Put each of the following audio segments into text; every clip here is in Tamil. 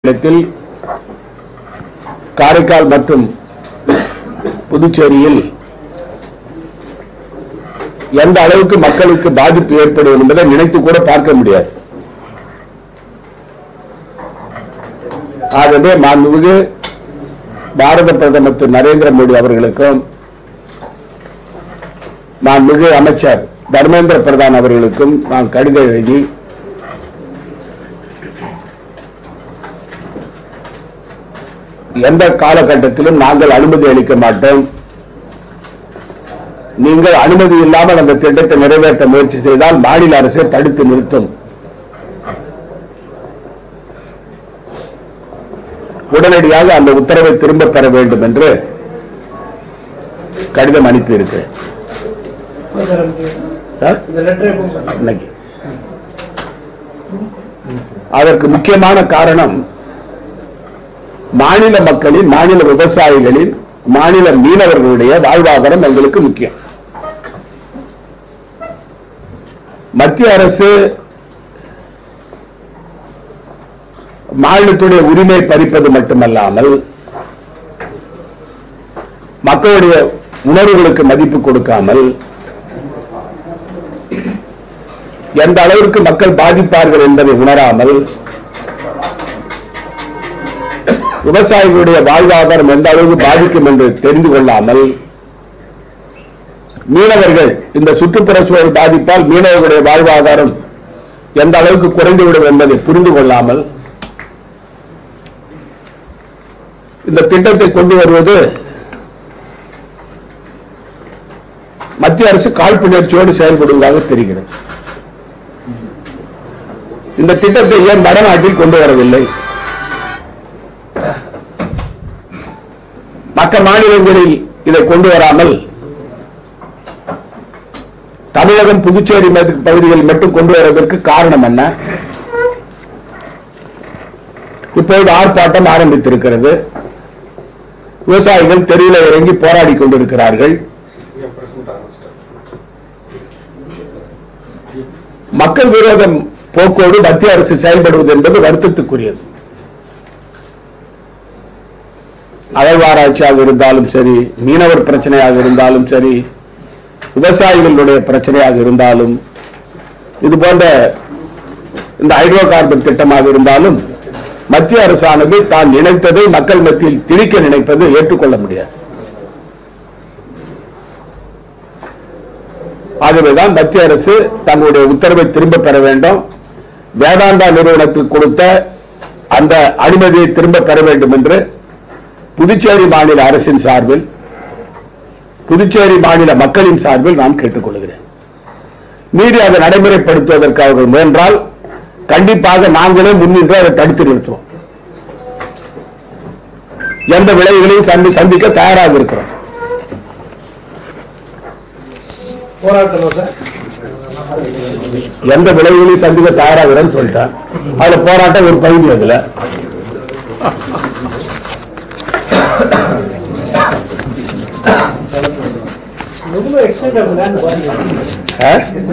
இடத்தில் காரைக்கால் மற்றும் புதுச்சேரியில் எந்த அளவுக்கு மக்களுக்கு பாதிப்பு ஏற்படும் என்பதை நினைத்து கூட பார்க்க முடியாது ஆகவே மாண்புமிகு பாரத பிரதமர் திரு நரேந்திர மோடி அவர்களுக்கும் மாண்புமிகு அமைச்சர் தர்மேந்திர பிரதான் அவர்களுக்கும் நான் கடிதம் எழுதி எந்த காலகட்டத்திலும் நாங்கள் அனுமதி அளிக்க மாட்டோம் நீங்கள் அனுமதி இல்லாமல் அந்த திட்டத்தை நிறைவேற்ற முயற்சி செய்தால் மாநில அரசை தடுத்து நிறுத்தும் உடனடியாக அந்த உத்தரவை திரும்ப பெற வேண்டும் என்று கடிதம் அனுப்பியிருக்கிறேன் ஆ? இன்னைக்கு அதற்கு முக்கியமான காரணம் மாநில மக்களின் மாநில விவசாயிகளின் மாநில மீனவர்களுடைய வாழ்வாதாரம் எங்களுக்கு முக்கியம் மத்திய அரசு மாநிலத்துடைய உரிமை பறிப்பது மட்டுமல்லாமல் மக்களுடைய உணர்வுகளுக்கு மதிப்பு கொடுக்காமல் எந்த அளவிற்கு மக்கள் பாதிப்பார்கள் என்பதை உணராமல் விவசாயிகளுடைய வாழ்வாதாரம் எந்த அளவுக்கு பாதிக்கும் என்று தெரிந்து கொள்ளாமல் மீனவர்கள் இந்த சுற்றுப்புற சூழல் பாதிப்பால் மீனவர்களுடைய வாழ்வாதாரம் எந்த அளவுக்கு குறைந்துவிடும் என்பதை புரிந்து கொள்ளாமல் இந்த திட்டத்தை கொண்டு வருவது மத்திய அரசு காழ்ப்புணர்ச்சியோடு செயல்படுவதாக தெரிகிறது இந்த திட்டத்தை ஏன் வடநாட்டில் கொண்டு வரவில்லை மற்ற மாநிலங்களில் இதை கொண்டு வராமல் தமிழகம் புதுச்சேரி மது- பகுதிகளில் மட்டும் கொண்டு வருவதற்கு காரணம் என்ன இப்பொழுது ஆர்ப்பாட்டம் ஆரம்பித்திருக்கிறது விவசாயிகள் தெருவில் இறங்கி போராடி கொண்டிருக்கிறார்கள் மக்கள் விரோதம் போக்கோடு மத்திய அரசு செயல்படுவது என்பது வருத்தத்துக்குரியது அகழ்வாராய்ச்சியாக இருந்தாலும் சரி மீனவர் பிரச்சனையாக இருந்தாலும் சரி விவசாயிகளுடைய பிரச்சனையாக இருந்தாலும் இது போன்ற இந்த ஹைட்ரோ கார்பன் திட்டமாக இருந்தாலும் மத்திய அரசானது தான் நினைத்ததை மக்கள் மத்தியில் திணிக்க நினைப்பது ஏற்றுக்கொள்ள முடியாது ஆகவேதான் மத்திய அரசு தங்களுடைய உத்தரவை திரும்ப பெற வேண்டும் வேதாந்தா நிறுவனத்துக்கு கொடுத்த அந்த அனுமதியை திரும்ப பெற வேண்டும் என்று புதுச்சேரி மாநில அரசின் சார்பில் புதுச்சேரி மாநில மக்களின் சார்பில் நான் கேட்டுக்கொள்கிறேன் மீறி அதை நடைமுறைப்படுத்துவதற்கு அவர்கள் முயன்றால் கண்டிப்பாக நாங்களே முன்னின்று அதை தடுத்து நிறுத்துவோம் எந்த விளைவுகளையும் சந்தி சந்திக்க தயாராக இருக்கிறோம் போராட்டமா சார் எந்த விளைவுகளையும் சந்திக்க தயாராகிறேன்னு சொல்லிட்டேன் அதுல போராட்டம் ஒரு பகுதி அதுல ரொம்ப எக்ஸ்டெண்ட் ஆஃப் லேண்ட் பாருங்க ஆ?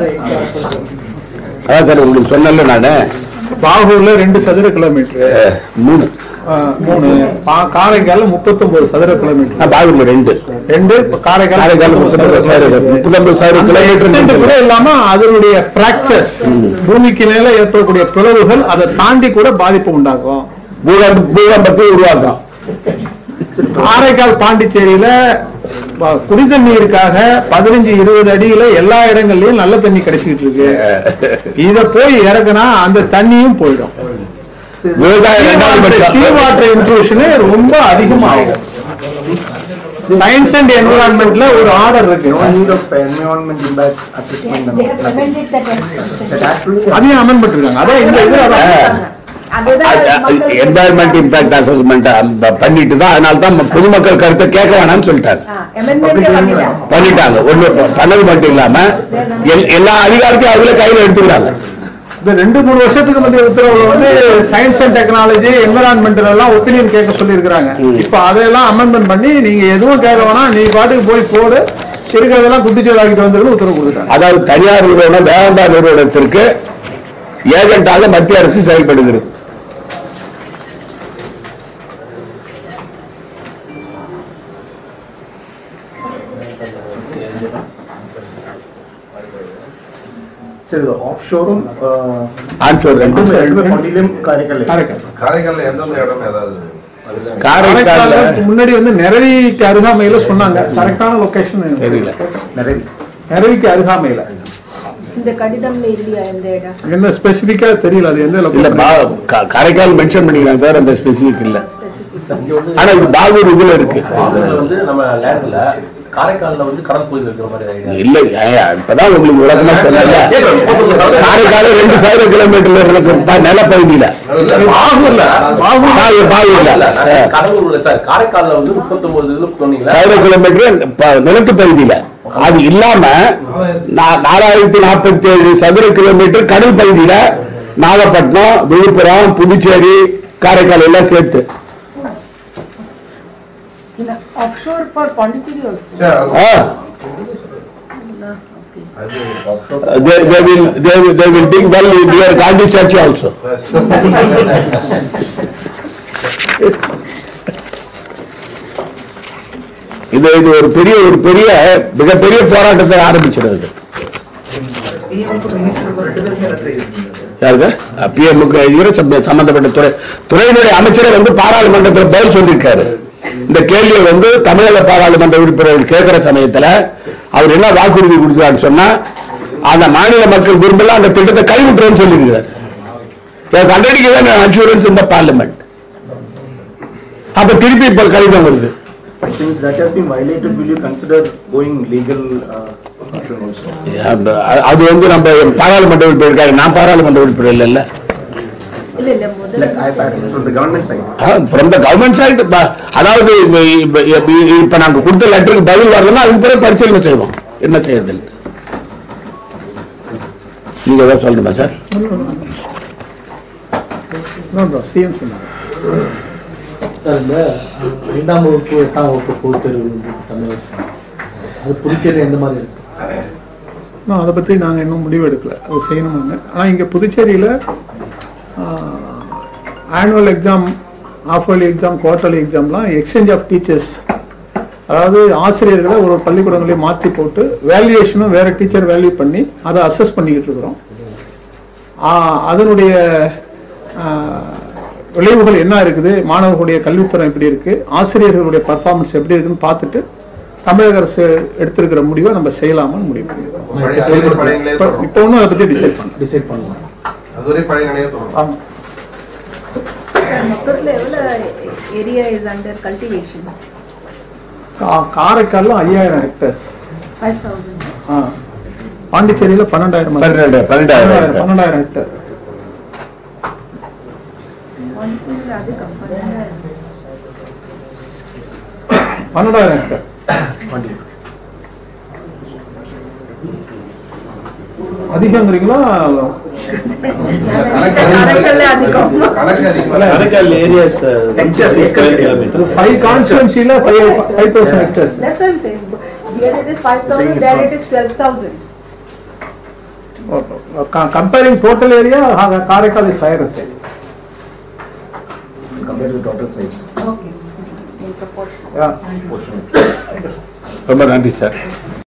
அதான் சார் உங்களுக்கு சொன்னல நானு பாகூர்ல ரெண்டு சதுர கிலோமீட்டர் அஹ், மூணு மூணு பா- காரைக்கால்ல முப்பத்தொன்பது சதுர கிலோமீட்டர் நான் பாகூர்ல ரெண்டு ரெண்டு காரைக்கால் காரைக்கால் முப்பத்தொன்பது சதுர- முப்பத்தொன்பது சதுர அந்த extent கூட கிலோமீட்டர் இல்லாம அதனுடைய பிராக்சர்ஸ் பூமிக்கு மேல ஏற்படக்கூடிய பிளவுகள் அதை தாண்டி கூட பாதிப்பு உண்டாக்கும் பூகம்ப பூகம்பத்தை உருவாக்கும் காரைக்கால் பாண்டிச்சேரியில ப- குடித நீருக்காக பதினஞ்சு இருபது அடியில எல்லா இடங்கள்லயும் நல்ல தண்ணி கிடைச்சிட்டு இருக்கு இத போய் இறக்குனா அந்த தண்ணியும் போயிடும் விவசாயம் ரெண்டாவது பட்சம். சீவாட்டர் இன்ட்ரூஷன் ரொம்ப அதிகமாகும் சயின்ஸ் அண்ட் என்விரான்மெண்ட்ல ஒரு ஆர்டர் இருக்கு No need of environment impact assessment. They have nothing. amended the ten That actually அதையும் அமெண்ட் பண்ணிருக்காங்க அதான் இந்த இது அதான். என்வாயர்மெண்ட் இம்பாக்ட் அசஸ்மெண்ட் பண்ணிட்டு தான் அதனால தான் பொதுமக்கள் கருத்தை கேட்க வேணாம்னு சொல்லிட்டாங்க பண்ணிட்டாங்க ஒண்ணு பண்ணது மட்டும் இல்லாம எல்- எல்லா அதிகாரத்தையும் அவங்களே கையில எடுத்துக்கிறாங்க இந்த ரெண்டு மூணு வருஷத்துக்கு முந்தைய உத்தரவுல வந்து சயின்ஸ் அண்ட் டெக்னாலஜி என்விரான்மெண்டல் எல்லாம் ஒப்பீனியன் கேட்க சொல்லியிருக்கிறாங்க இப்ப அதையெல்லாம் அமெண்ட்மெண்ட் பண்ணி நீங்க எதுவும் கேட்க வேணாம் நீ பாட்டுக்கு போய் போடு இருக்கிறதெல்லாம் குட்டிச்சோடாக்கிட்டு வந்துருன்னு உத்தரவு கொடுத்துட்டாங்க அதாவது தனியார் நிறுவனம் வேதாந்தா நிறுவனத்திற்கு ஏஜென்ட்டாக மத்திய அரசு செயல்படுகிறது சரி இது ஆஃப்ஷோரும் ஆன்ஷோர் ரெண்டும் ரெண்டுமே பாண்டியிலும் காரைக்கால் காரைக்கால் காரைக்கால்ல எந்தெந்த இடம் ஏதாவது அதுல காரைக்கால்ல காரைக்கால்ல முன்னாடி வந்து நிறவிக்கு அருகாமையில சொன்னாங்க கரெக்டான லொகேஷன் தெரியல நிறைய நிறவிக்கு அருகாமையில இந்த கடிதம்ல இல்லையா இந்த இடம் என்ன ஸ்பெசிபிக்கா தெரியல அது எந்த இல்ல லொகேஷன் பா- கா- காரைக்கால் மென்ஷன் பண்ணிக்கிறாங்க தவிர அந்த ஸ்பெசிபிக் இல்ல ஆனா இது பாகூர் இதுல இருக்கு பாகூர்ல வந்து நம்ம லேண்ட்ல காரைக்கால்ல வந்து கடல் கோயில் இருக்கிற மாதிரி ஐடியா இல்ல ஏய்யா, இப்பதான் உங்களுக்கு விளக்கமா சொல்லல காரைக்கால ரெண்டு சதுர கிலோமீட்டர்ல இருக்கு ப- நிலப்பகுதியில பாகூர்ல பாகூர் பாகூர் பாகூர்ல ஆ. கடலூர்ல சார் காரைக்கால்ல வந்து முப்பத்தொன்பது இதுல சொன்னீங்களா சதுர கிலோமீட்டர் ப- நிலத்து பகுதியில அது இல்லாம நா- நாலாயிரத்தி நாற்பத்தி ஏழு சதுர கிலோமீட்டர் கடல் பகுதியில நாகப்பட்டினம் விழுப்புரம் புதுச்சேரி காரைக்கால் எல்லாம் சேர்த்து ஆஃப்ஷோர் ஃபார் பாண்டிச்சேரி ஆல்சோ சரி, அது- ஆ. ஓகே அது offshore. they, they will they will they will dig well near Gandhi Church also. இது இது ஒரு பெரிய ஒரு பெரிய மிகப்பெரிய போராட்டத்தை ஆரம்பிச்சிருது யாருங்க பிஎம்முக்கு இருக்கிற சம்ம- சம்பந்தப்பட்ட துறை துறையினுடைய அமைச்சரை வந்து பாராளுமன்றத்தில் பதில் சொல்லியிருக்காரு இந்த கேள்வியை வந்து தமிழக பாராளுமன்ற உறுப்பினர்கள் கேட்கிற சமயத்துல அவர் என்ன வாக்குறுதி கொடுத்தாருன்னு சொன்னா அந்த மாநில மக்கள் விரும்பல அந்த திட்டத்தை கைவிட்டுறோம்னு சொல்லியிருக்கிறார் கண்டடிக்க அன்சூரன்ஸ் இந்த பார்லிமெண்ட் அப்ப திருப்பி இப்ப கடிதம் வருது Since that has been violated, will you consider going legal uh, action also? அந்த- அது வந்து நம்ம பாராளுமன்ற உறுப்பினர் இருக்காரு நான் பாராளுமன்ற உறுப்பினர் இல்லைல்ல இல்ல இல்ல முதல்ல Like I passed from the government side. From the government side அதாவது இப்ப- இப்ப- இப்ப- இப்ப நாங்க கொடுத்த லெட்டருக்கு பதில் வரலன்னா அதுக்கு பிறகு பரிசீலனை செய்வோம் என்ன செய்யறது நீங்க ஏதாவது சொல்லணுமா சார் சிஎம் சொன்னாங்க அந்த ஐந்தாம் வகுப்பு எட்டாம் வகுப்பு பொதுத் தேர்வு வந்து தமிழகம் அது புதுச்சேரி எந்த மாதிரி இருக்கு நான் அதை பற்றி நாங்கள் இன்னும் முடிவு எடுக்கல அது செய்யணும்னு ஆனால் இங்கே புதுச்சேரியில் annual exam half yearly exam quarterly எக்ஸாம்லாம் எக்ஸ்சேஞ்ச் ஆஃப் டீச்சர்ஸ் அதாவது ஆசிரியர்களை ஒரு ஒரு பள்ளிக்கூடங்களையும் மாற்றி போட்டு வேல்யூவேஷனும் வேற டீச்சர் வேல்யூ பண்ணி அதை அசஸ் பண்ணிக்கிட்டு இருக்கிறோம் ஆஹ் அதனுடைய ஆஹ், விளைவுகள் என்ன இருக்குது மாணவர்களுடைய கல்வித்தரம் எப்படி இருக்கு ஆசிரியர்களுடைய பர்ஃபார்மன்ஸ் எப்படி இருக்குன்னு பார்த்துட்டு தமிழக அரசு எடுத்திருக்கிற முடிவை நம்ம செய்யலாமான்னு முடிவு பண்ணியிருக்கோம் பழைய அதே பழைய நிலையே இப்போ தொடரும். இப்போ ஒன்றும் அதை பற்றி டிசைட் பண்ணல டிசைட் பண்ணலாம் அதுவரை பழைய நிலையே தொடரும். ஆமாம் சார் மொத்தத்துல எவ்வளவு ஏரியா இஸ் அண்டர் கல்டிவேஷன் கா- காரைக்கால்ல ஐயாயிரம் ஹெக்டர்ஸ் ஃபைவ் தௌசண்ட் ஆ பாண்டிச்சேரியில பன்னெண்டாயிரம் பன்னெண்டு பன்னெண்டாயிரம் பன்னெண்டாயிரம் ஹெக்டர் பாண்டிச்சேரியில் அது கம்பெனி பன்னெண்டாயிரம் ஹெக்டர் அதிகங்கிறீங்களா காரைக்கால்ல அதிகம் கணக்கு அதிகமா Karakal areas, uh, 160 square kilometer. Five கான்ஸ்டுவன்சில five five thousand hectares That's what I'm saying. Here it is 5,000, there it is 12,000. Comparing total area Karaikal is higher side Compared to the total size. Okay. In proportion. Yeah ரொம்ப நன்றி சார்